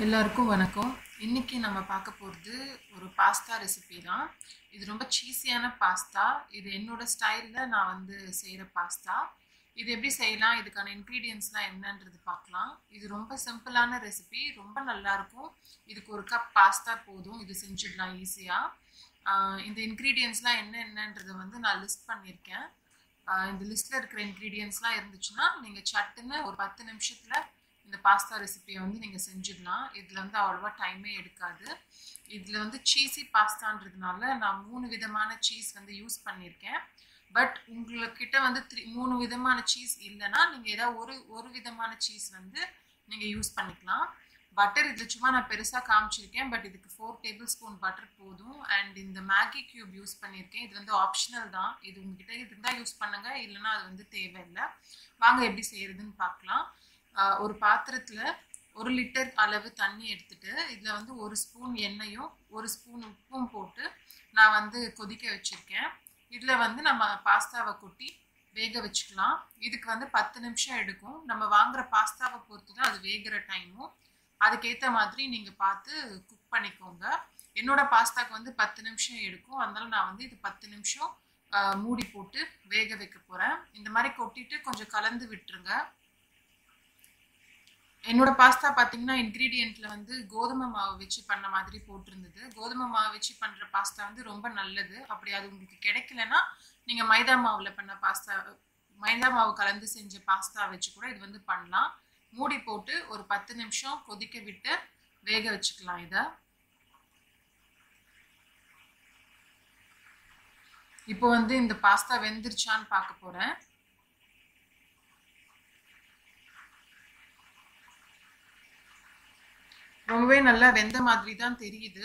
எல்லாருக்கும் வணக்கம் இன்னைக்கு நம்ம பார்க்க போகிறது ஒரு பாஸ்தா ரெசிபி தான் இது ரொம்ப சீஸியான பாஸ்தா இது என்னோட ஸ்டைலில் நான் வந்து செய்கிற பாஸ்தா இது எப்படி செய்யலாம் இதுக்கான இன்க்ரீடியன்ஸ்லாம் என்னன்றது பார்க்கலாம் இது ரொம்ப சிம்பிளான ரெசிபி ரொம்ப நல்லாயிருக்கும் இதுக்கு ஒரு கப் பாஸ்தா போதும் இது செஞ்சிடலாம் ஈஸியாக இந்த இன்க்ரீடியன்ஸ்லாம் என்ன என்னன்றதை வந்து நான் லிஸ்ட் பண்ணியிருக்கேன் ஆஹ் இந்த லிஸ்ட்டில் இருக்கிற இன்க்ரீடியன்ஸ்லாம் இருந்துச்சுன்னா நீங்கள் சட்டுன்னு ஒரு பத்து நிமிஷத்தில் இந்த பாஸ்தா ரெசிபியை வந்து நீங்கள் செஞ்சிடலாம் இதில் வந்து அவ்வளோவா டைமே எடுக்காது இதில் வந்து சீஸி பாஸ்தான்றதுனால நான் மூணு விதமான சீஸ் வந்து யூஸ் பண்ணியிருக்கேன் பட் உங்கள்கிட்ட வந்து த்ரீ மூணு விதமான சீஸ் இல்லைன்னா நீங்கள் ஏதாவது ஒரு ஒரு விதமான சீஸ் வந்து நீங்கள் யூஸ் பண்ணிக்கலாம் பட்டர் இதில் சும்மா நான் பெருசாக காமிச்சிருக்கேன் பட் இதுக்கு ஃபோர் டேபிள் ஸ்பூன் பட்டர் போதும் அண்ட் இந்த மேகி க்யூப் யூஸ் பண்ணியிருக்கேன் இது வந்து ஆப்ஷனல் தான் இது உங்ககிட்ட இருந்தால் யூஸ் பண்ணுங்கள் இல்லைன்னா அது வந்து தேவையில்லை வாங்க எப்படி செய்யறதுன்னு பார்க்கலாம் ஆஹ் ஒரு பாத்திரத்தில் ஒரு லிட்டர் அளவு தண்ணி எடுத்துட்டு இதில் வந்து ஒரு ஸ்பூன் எண்ணெயும் ஒரு ஸ்பூன் உப்பும் போட்டு நான் வந்து கொதிக்க வச்சுருக்கேன் இதில் வந்து நம்ம பாஸ்தாவை கொட்டி வேக வச்சுக்கலாம் இதுக்கு வந்து பத்து நிமிஷம் எடுக்கும் நம்ம வாங்குற பாஸ்தாவை பொறுத்து தான் அது வேகிற டைமும் அதுக்கேற்ற மாதிரி நீங்கள் பார்த்து குக் பண்ணிக்கோங்க என்னோட பாஸ்தாக்கு வந்து பத்து நிமிஷம் எடுக்கும் அதனால நான் வந்து இது பத்து நிமிஷம் ஆஹ், மூடி போட்டு வேக வைக்க போகிறேன் இந்த மாதிரி கொட்டிட்டு கொஞ்சம் கலந்து விட்டுருங்க என்னோட பாஸ்தா பார்த்தீங்கன்னா இன்க்ரீடியண்ட்ல வந்து கோதுமை மாவு வச்சு பண்ண மாதிரி போட்டிருந்தது கோதுமை மாவு வச்சு பண்ற பாஸ்தா வந்து ரொம்ப நல்லது அப்படி அது உங்களுக்கு கிடைக்கலன்னா நீங்க மைதா மாவுல பண்ண பாஸ்தா மைதா மாவு கலந்து செஞ்ச பாஸ்தா வச்சு கூட இது வந்து பண்ணலாம் மூடி போட்டு ஒரு பத்து நிமிஷம் கொதிக்க விட்டு வேக வச்சுக்கலாம் இதை இப்போ வந்து இந்த பாஸ்தா வெந்துருச்சான்னு பார்க்க போறேன் ரொம்பவே நல்லா வெந்த மாதிரி தான் தெரியுது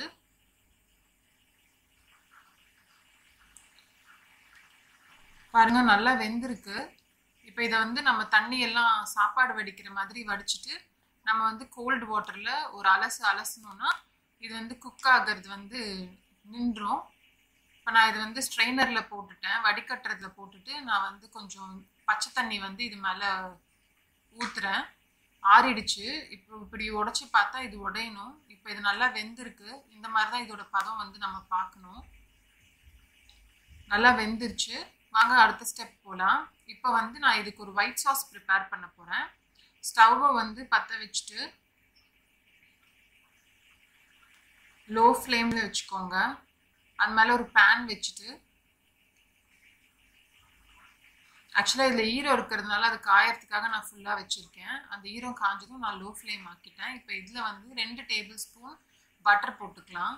பாருங்க நல்லா வெந்திருக்கு இப்போ இதை வந்து நம்ம தண்ணி எல்லாம் சாப்பாடு வடிக்கிற மாதிரி வடிச்சிட்டு நம்ம வந்து கோல்டு வாட்டரில் ஒரு அலசு அலசணும்னா இது வந்து குக் ஆகிறது வந்து நின்றும் இப்போ நான் இது வந்து ஸ்ட்ரெயினரில் போட்டுட்டேன் வடிகட்டுறதுல போட்டுட்டு நான் வந்து கொஞ்சம் பச்சை தண்ணி வந்து இது மேலே ஊற்றுறேன் ஆறிடுச்சு இப்போ இப்படி உடைச்சி பார்த்தா இது உடையணும் இப்போ இது நல்லா வெந்திருக்கு இந்த மாதிரி தான் இதோட பதம் வந்து நம்ம பார்க்கணும் நல்லா வெந்துருச்சு வாங்க அடுத்த ஸ்டெப் போகலாம் இப்போ வந்து நான் இதுக்கு ஒரு ஒயிட் சாஸ் ப்ரிப்பேர் பண்ண போகிறேன் ஸ்டவ்வை வந்து பற்ற வச்சுட்டு லோ ஃப்ளேமில் வச்சுக்கோங்க அது மேலே ஒரு பேன் வச்சுட்டு ஆக்சுவலாக இதில் ஈரம் இருக்கிறதுனால அது காயறதுக்காக நான் ஃபுல்லாக வச்சுருக்கேன் அந்த ஈரம் காஞ்சதும் நான் லோ ஃப்ளேம் ஆக்கிட்டேன் இப்போ இதில் வந்து ரெண்டு டேபிள் ஸ்பூன் பட்டர் போட்டுக்கலாம்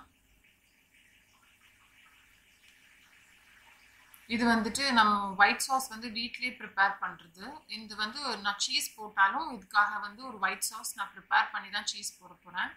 இது வந்துட்டு நம்ம ஒயிட் சாஸ் வந்து வீட்லேயே ப்ரிப்பேர் பண்ணுறது இது வந்து நான் சீஸ் போட்டாலும் இதுக்காக வந்து ஒரு ஒயிட் சாஸ் நான் ப்ரிப்பேர் பண்ணி தான் சீஸ் போட போகிறேன்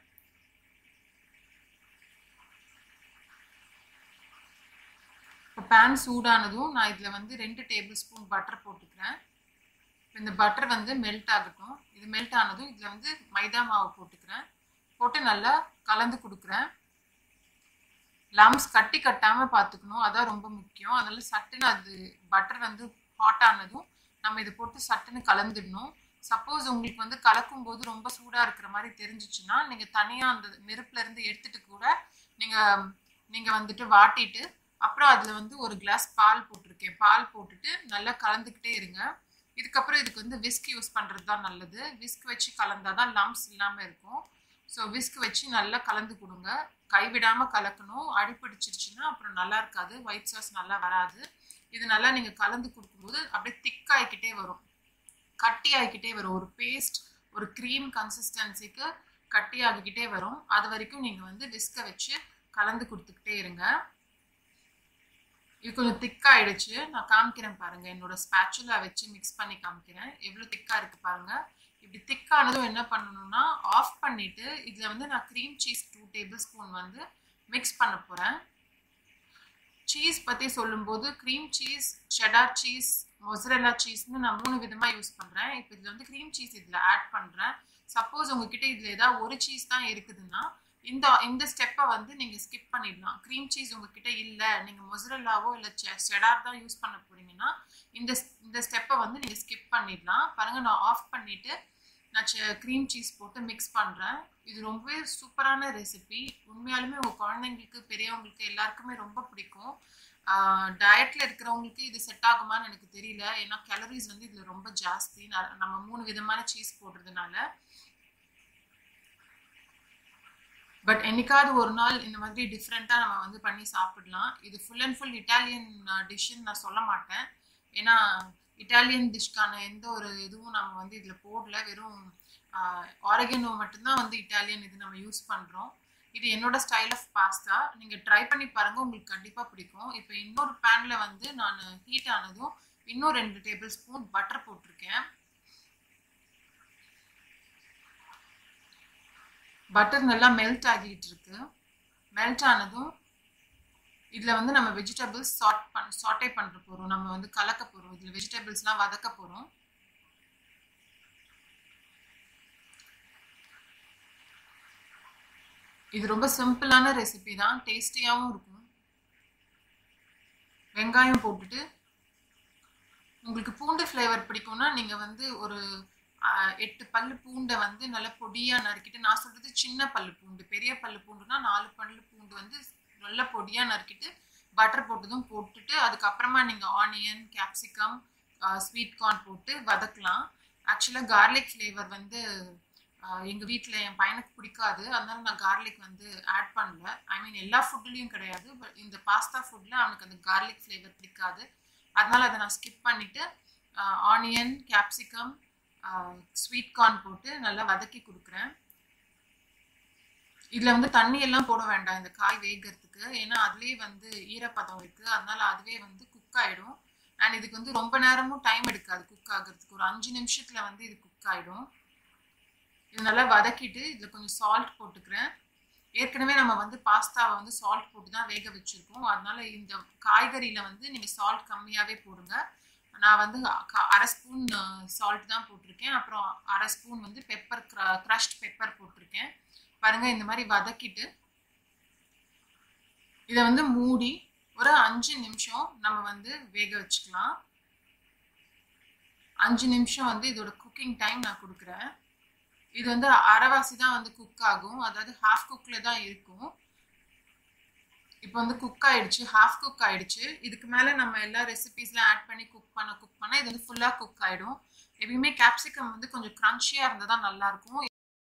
இப்போ பேன் சூடானதும் நான் இதில் வந்து ரெண்டு டேபிள் ஸ்பூன் பட்டர் போட்டுக்கிறேன் இந்த பட்டர் வந்து மெல்ட் ஆகட்டும் இது மெல்ட் ஆனதும் இதில் வந்து மைதா மாவு போட்டுக்கிறேன் போட்டு நல்லா கலந்து கொடுக்குறேன் லம்ஸ் கட்டி கட்டாமல் பார்த்துக்கணும் அதான் ரொம்ப முக்கியம் அதனால சட்டுன்னு அது பட்டர் வந்து ஹாட் ஆனதும் நம்ம இதை போட்டு சட்டுன்னு கலந்துடணும் சப்போஸ் உங்களுக்கு வந்து கலக்கும் போது ரொம்ப சூடாக இருக்கிற மாதிரி தெரிஞ்சிச்சுன்னா நீங்கள் தனியாக அந்த நெருப்புல இருந்து எடுத்துட்டு கூட நீங்கள் நீங்கள் வந்துட்டு வாட்டிட்டு அப்புறம் அதில் வந்து ஒரு கிளாஸ் பால் போட்டிருக்கேன் பால் போட்டுட்டு நல்லா கலந்துக்கிட்டே இருங்க இதுக்கப்புறம் இதுக்கு வந்து விஸ்க் யூஸ் பண்ணுறது தான் நல்லது விஸ்க் வச்சு கலந்தால் தான் லம்ஸ் இல்லாமல் இருக்கும் ஸோ விஸ்க் வச்சு நல்லா கலந்து கொடுங்க கைவிடாமல் கலக்கணும் அடி பிடிச்சிருச்சுன்னா அப்புறம் நல்லா இருக்காது ஒயிட் சாஸ் நல்லா வராது இது நல்லா நீங்கள் கலந்து கொடுக்கும்போது அப்படியே திக்காகிக்கிட்டே வரும் கட்டி ஆகிக்கிட்டே வரும் ஒரு பேஸ்ட் ஒரு க்ரீம் கன்சிஸ்டன்சிக்கு கட்டி ஆகிக்கிட்டே வரும் அது வரைக்கும் நீங்கள் வந்து விஸ்கை வச்சு கலந்து கொடுத்துக்கிட்டே இருங்க இது கொஞ்சம் திக்காயிடுச்சு நான் காமிக்கிறேன் பாருங்க என்னோட ஸ்பேச்சுலா வச்சு மிக்ஸ் பண்ணி காமிக்கிறேன் எவ்வளோ திக்கா இருக்கு பாருங்க இப்படி திக்கானதும் என்ன பண்ணணும்னா ஆஃப் பண்ணிட்டு இதுல வந்து நான் cream cheese two tablespoon வந்து மிக்ஸ் பண்ண போறேன் சீஸ் பத்தி சொல்லும்போது cream cheese cheddar cheese mozzarella சீஸ்னு நான் மூணு விதமா யூஸ் பண்றேன் இப்போ இதுல வந்து க்ரீம் சீஸ் இதுல ஆட் பண்றேன் சப்போஸ் உங்ககிட்ட இதுல ஏதாவது ஒரு சீஸ் தான் இருக்குதுன்னா இந்த இந்த ஸ்டெப்பை வந்து நீங்கள் ஸ்கிப் பண்ணிடலாம் க்ரீம் சீஸ் உங்ககிட்ட இல்லை நீங்கள் மொசரல்லாவோ இல்லை செடார் தான் யூஸ் பண்ண போறீங்கன்னா இந்த இந்த ஸ்டெப்பை வந்து நீங்கள் ஸ்கிப் பண்ணிடலாம் பாருங்கள் நான் ஆஃப் பண்ணிவிட்டு நான் க்ரீம் சீஸ் போட்டு மிக்ஸ் பண்ணுறேன் இது ரொம்பவே சூப்பரான ரெசிபி உண்மையாலுமே உங்கள் குழந்தைங்களுக்கு பெரியவங்களுக்கு எல்லாருக்குமே ரொம்ப பிடிக்கும் டயட்டில் இருக்கிறவங்களுக்கு இது செட் ஆகுமான்னு எனக்கு தெரியல ஏன்னா கேலரிஸ் வந்து இதில் ரொம்ப ஜாஸ்தி நம்ம மூணு விதமான சீஸ் போடுறதுனால பட் என்னைக்காவது ஒரு நாள் இந்த மாதிரி டிஃப்ரெண்ட்டாக நம்ம வந்து பண்ணி சாப்பிடலாம் இது ஃபுல் அண்ட் ஃபுல் இட்டாலியன் டிஷ்ஷுன்னு நான் சொல்ல மாட்டேன் ஏன்னா இட்டாலியன் டிஷ்க்கான எந்த ஒரு இதுவும் நம்ம வந்து இதில் போடல வெறும் ஆரகனோ மட்டும்தான் வந்து இட்டாலியன் இது நம்ம யூஸ் பண்ணுறோம் இது என்னோட ஸ்டைல் ஆஃப் பாஸ்தா நீங்கள் ட்ரை பண்ணி பாருங்கள் உங்களுக்கு கண்டிப்பாக பிடிக்கும் இப்போ இன்னொரு பேனில் வந்து நான் ஹீட் ஆனதும் இன்னும் ரெண்டு டேபிள் ஸ்பூன் பட்டர் போட்டிருக்கேன் பட்டர் நல்லா மெல்ட் ஆகிட்டு இருக்கு மெல்ட் ஆனதும் இதில் வந்து நம்ம வெஜிடபிள்ஸ் சாட் பண் சாட்டே பண்ணுற போகிறோம் நம்ம வந்து கலக்க போகிறோம் இதில் வெஜிடபிள்ஸ்லாம் வதக்க போகிறோம் இது ரொம்ப சிம்பிளான ரெசிபி தான் டேஸ்டியாகவும் இருக்கும் வெங்காயம் போட்டுட்டு உங்களுக்கு பூண்டு ஃப்ளேவர் பிடிக்கும்னா நீங்கள் வந்து ஒரு எட்டு பல்லு பூண்டை வந்து நல்லா பொடியாக நறுக்கிட்டு நான் சொல்கிறது சின்ன பல்லு பூண்டு பெரிய பல்லு பூண்டுனா நாலு பல்லு பூண்டு வந்து நல்லா பொடியாக நறுக்கிட்டு பட்டர் போட்டதும் போட்டுட்டு அதுக்கப்புறமா நீங்கள் ஆனியன் கேப்சிகம் ஸ்வீட் கார்ன் போட்டு வதக்கலாம் ஆக்சுவலாக கார்லிக் ஃப்ளேவர் வந்து எங்கள் வீட்டில் என் பையனுக்கு பிடிக்காது அதனால நான் கார்லிக் வந்து ஆட் பண்ணல ஐ மீன் எல்லா ஃபுட்லேயும் கிடையாது பட் இந்த பாஸ்தா ஃபுட்டில் அவனுக்கு அந்த கார்லிக் ஃப்ளேவர் பிடிக்காது அதனால அதை நான் ஸ்கிப் பண்ணிவிட்டு ஆனியன் கேப்சிகம் ஸ்வீட் கார்ன் போட்டு நல்லா வதக்கி கொடுக்குறேன் இதில் வந்து தண்ணி எல்லாம் போட வேண்டாம் இந்த காய் வேகிறதுக்கு ஏன்னா அதுலேயே வந்து ஈரப்பதம் இருக்குது அதனால அதுவே வந்து குக் ஆகிடும் அண்ட் இதுக்கு வந்து ரொம்ப நேரமும் டைம் எடுக்காது குக் ஆகிறதுக்கு ஒரு அஞ்சு நிமிஷத்தில் வந்து இது குக் ஆகிடும் இது நல்லா வதக்கிட்டு இதில் கொஞ்சம் சால்ட் போட்டுக்கிறேன் ஏற்கனவே நம்ம வந்து பாஸ்தாவை வந்து சால்ட் போட்டு தான் வேக வச்சுருக்கோம் அதனால இந்த காய்கறியில் வந்து நீங்கள் சால்ட் கம்மியாகவே போடுங்க நான் வந்து அரை ஸ்பூன் சால்ட் தான் போட்டிருக்கேன் அப்புறம் அரை ஸ்பூன் வந்து பெப்பர் க்ரஷ்ட் பெப்பர் போட்டிருக்கேன் பாருங்க இந்த மாதிரி வதக்கிட்டு இதை வந்து மூடி ஒரு அஞ்சு நிமிஷம் நம்ம வந்து வேக வச்சுக்கலாம் அஞ்சு நிமிஷம் வந்து இதோட குக்கிங் டைம் நான் கொடுக்குறேன் இது வந்து அரைவாசி தான் வந்து குக் ஆகும் அதாவது ஹாஃப் குக்கில் தான் இருக்கும் இப்போ வந்து குக் ஆயிடுச்சு ஹாஃப் குக் ஆயிடுச்சு இதுக்கு மேலே நம்ம எல்லா ரெசிபீஸ்லாம் ஆட் பண்ணி குக் பண்ண குக் பண்ண இது வந்து ஃபுல்லாக குக் ஆகிடும் எப்பயுமே கேப்சிகம் வந்து கொஞ்சம் க்ரன்ச்சியாக இருந்தால் தான் நல்லாயிருக்கும்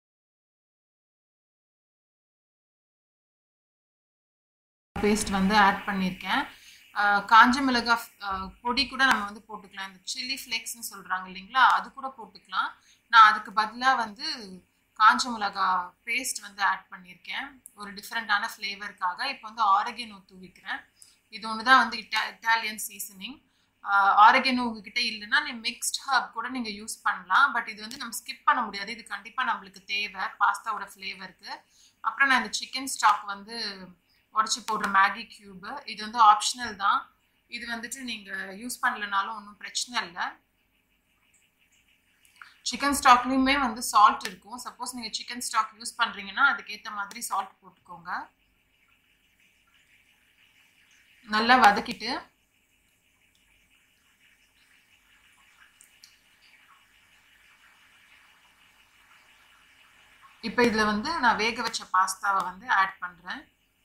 பேஸ்ட் வந்து ஆட் பண்ணியிருக்கேன் காஞ்ச மிளகா பொடி கூட நம்ம வந்து போட்டுக்கலாம் இந்த சில்லி ஃப்ளேக்ஸ்னு சொல்கிறாங்க இல்லைங்களா அது கூட போட்டுக்கலாம் நான் அதுக்கு பதிலாக வந்து காஞ்ச மிளகா பேஸ்ட் வந்து ஆட் பண்ணியிருக்கேன் ஒரு டிஃப்ரெண்ட்டான ஃப்ளேவருக்காக இப்போ வந்து ஆரகேனோ தூவிக்கிறேன் இது ஒன்று தான் வந்து இட்டா இட்டாலியன் சீசனிங் ஆரகேனோ உங்ககிட்ட இல்லைன்னா நீ மிக்ஸ்ட் ஹர்ப் கூட நீங்கள் யூஸ் பண்ணலாம் பட் இது வந்து நம்ம ஸ்கிப் பண்ண முடியாது இது கண்டிப்பாக நம்மளுக்கு தேவை பாஸ்தாவோட ஃப்ளேவருக்கு அப்புறம் நான் இந்த சிக்கன் ஸ்டாக் வந்து உடச்சி போடுற மேகி க்யூபு இது வந்து ஆப்ஷனல் தான் இது வந்துட்டு நீங்கள் யூஸ் பண்ணலனாலும் ஒன்றும் பிரச்சனை இல்லை சிக்கன் ஸ்டாக்லேயுமே வந்து சால்ட் இருக்கும் சப்போஸ் நீங்கள் சிக்கன் ஸ்டாக் யூஸ் பண்ணுறீங்கன்னா அதுக்கேற்ற மாதிரி சால்ட் போட்டுக்கோங்க நல்லா வதக்கிட்டு இப்போ இதில் வந்து நான் வேக வச்ச பாஸ்தாவை வந்து ஆட் பண்ணுறேன்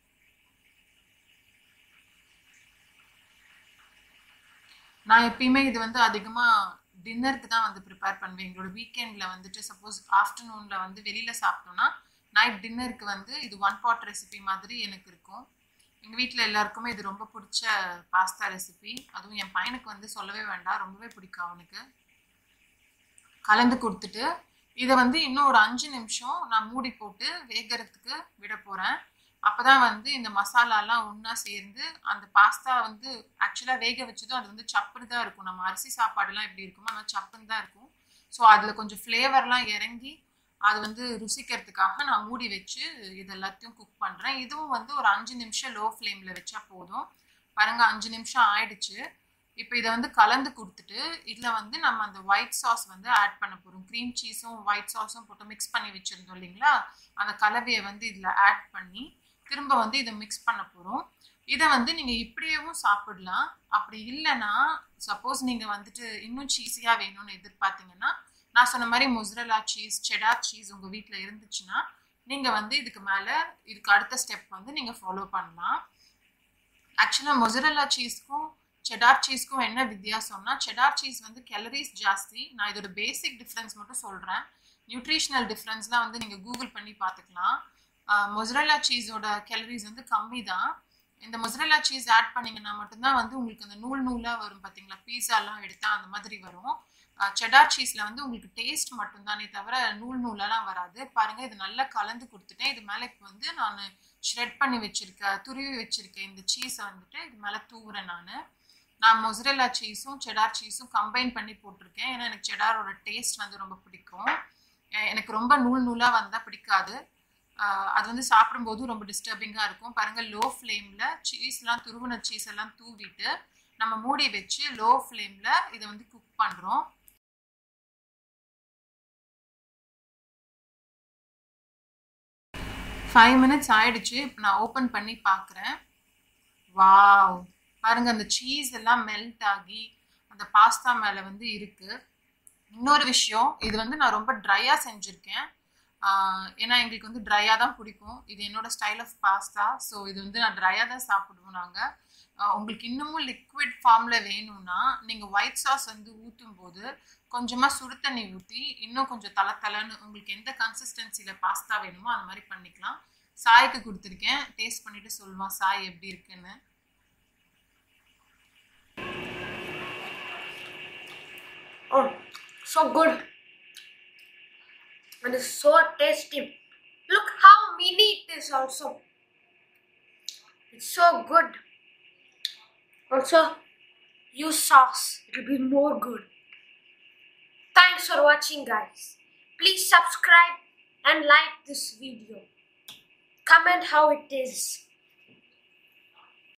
நான் எப்பயுமே இது வந்து அதிகமாக டின்னருக்கு தான் வந்து ப்ரிப்பேர் பண்ணுவேன் எங்களோட வீக்கெண்டில் வந்துட்டு சப்போஸ் ஆஃப்டர்நூனில் வந்து வெளியில் சாப்பிட்டோன்னா நைட் டின்னருக்கு வந்து இது ஒன் பாட் ரெசிபி மாதிரி எனக்கு இருக்கும் எங்கள் வீட்டில் எல்லாருக்குமே இது ரொம்ப பிடிச்ச பாஸ்தா ரெசிபி அதுவும் என் பையனுக்கு வந்து சொல்லவே வேண்டாம் ரொம்பவே பிடிக்கும் அவனுக்கு கலந்து கொடுத்துட்டு இதை வந்து இன்னும் ஒரு அஞ்சு நிமிஷம் நான் மூடி போட்டு வேகிறதுக்கு விட போகிறேன் அப்போ தான் வந்து இந்த மசாலாலாம் ஒன்றா சேர்ந்து அந்த பாஸ்தா வந்து ஆக்சுவலாக வேக வச்சதும் அது வந்து சப்புன்னு தான் இருக்கும் நம்ம அரிசி சாப்பாடுலாம் எப்படி இருக்குமோ அந்த சப்புன்னு தான் இருக்கும் ஸோ அதில் கொஞ்சம் ஃப்ளேவர்லாம் இறங்கி அது வந்து ருசிக்கிறதுக்காக நான் மூடி வச்சு இது எல்லாத்தையும் குக் பண்ணுறேன் இதுவும் வந்து ஒரு அஞ்சு நிமிஷம் லோ ஃப்ளேமில் வச்சா போதும் பாருங்கள் அஞ்சு நிமிஷம் ஆயிடுச்சு இப்போ இதை வந்து கலந்து கொடுத்துட்டு இதில் வந்து நம்ம அந்த ஒயிட் சாஸ் வந்து ஆட் பண்ண போகிறோம் க்ரீம் சீஸும் ஒயிட் சாஸும் போட்டு மிக்ஸ் பண்ணி வச்சுருந்தோம் இல்லைங்களா அந்த கலவையை வந்து இதில் ஆட் பண்ணி திரும்ப வந்து இதை மிக்ஸ் பண்ண போகிறோம் இதை வந்து நீங்கள் இப்படியேவும் சாப்பிடலாம் அப்படி இல்லைன்னா சப்போஸ் நீங்கள் வந்துட்டு இன்னும் சீஸியாக வேணும்னு எதிர்பார்த்தீங்கன்னா நான் சொன்ன மாதிரி மொசரலா சீஸ் செடார் சீஸ் உங்கள் வீட்டில் இருந்துச்சுன்னா நீங்கள் வந்து இதுக்கு மேலே இதுக்கு அடுத்த ஸ்டெப் வந்து நீங்கள் ஃபாலோ பண்ணலாம் ஆக்சுவலாக மொசரலா சீஸ்க்கும் செடார் சீஸ்க்கும் என்ன வித்தியாசம்னா செடார் சீஸ் வந்து கேலரிஸ் ஜாஸ்தி நான் இதோட பேசிக் டிஃப்ரென்ஸ் மட்டும் சொல்கிறேன் நியூட்ரிஷனல் டிஃப்ரென்ஸ்லாம் வந்து நீங்கள் கூகுள் பண்ணி பார்த்துக்கலாம் மொசரலா சீஸோட கேலரிஸ் வந்து கம்மி தான் இந்த மொசரலா சீஸ் ஆட் பண்ணிங்கன்னா மட்டும்தான் வந்து உங்களுக்கு அந்த நூல் நூலாக வரும் பார்த்தீங்களா பீஸாலாம் எடுத்தால் அந்த மாதிரி வரும் செடார் சீஸில் வந்து உங்களுக்கு டேஸ்ட் மட்டும்தானே தவிர நூல் நூலெல்லாம் வராது பாருங்கள் இது நல்லா கலந்து கொடுத்துட்டேன் இது மேலே இப்போ வந்து நான் ஷ்ரெட் பண்ணி வச்சுருக்க துருவி வச்சுருக்கேன் இந்த சீஸை வந்துட்டு இது மேலே தூவுறேன் நான் நான் மொசரலா சீஸும் செடார் சீஸும் கம்பைன் பண்ணி போட்டிருக்கேன் ஏன்னா எனக்கு செடாரோட டேஸ்ட் வந்து ரொம்ப பிடிக்கும் எனக்கு ரொம்ப நூல் நூலாக வந்தால் பிடிக்காது அது வந்து சாப்பிடும்போது ரொம்ப டிஸ்டர்பிங்காக இருக்கும் பாருங்கள் லோ ஃப்ளேமில் சீஸ்லாம் துருவின சீஸ் எல்லாம் தூவிட்டு நம்ம மூடி வச்சு லோ ஃப்ளேமில் இதை வந்து குக் பண்ணுறோம் ஃபைவ் மினிட்ஸ் ஆயிடுச்சு இப்போ நான் ஓப்பன் பண்ணி பார்க்குறேன் வாவ் பாருங்க அந்த சீஸ் எல்லாம் மெல்ட் ஆகி அந்த பாஸ்தா மேலே வந்து இருக்குது இன்னொரு விஷயம் இது வந்து நான் ரொம்ப ட்ரையாக செஞ்சுருக்கேன் ஏன்னா எங்களுக்கு வந்து ட்ரையாக தான் பிடிக்கும் இது என்னோட ஸ்டைல் ஆஃப் பாஸ்தா ஸோ இது வந்து நான் ட்ரையாக தான் சாப்பிடுவோம் நாங்கள் உங்களுக்கு இன்னமும் லிக்விட் ஃபார்மில் வேணும்னா நீங்கள் ஒயிட் சாஸ் வந்து ஊற்றும் போது கொஞ்சமாக சுடு தண்ணி ஊற்றி இன்னும் கொஞ்சம் தலை தலைன்னு உங்களுக்கு எந்த கன்சிஸ்டன்சியில் பாஸ்தா வேணுமோ அந்த மாதிரி பண்ணிக்கலாம் சாய்க்கு கொடுத்துருக்கேன் டேஸ்ட் பண்ணிவிட்டு சொல்லுவான் சாய் எப்படி இருக்குன்னு Oh, so good. And it's so tasty. Look how mini it is also. It's so good. Also, use sauce. It will be more good. Thanks for watching guys. Please subscribe and like this video. Comment how it is.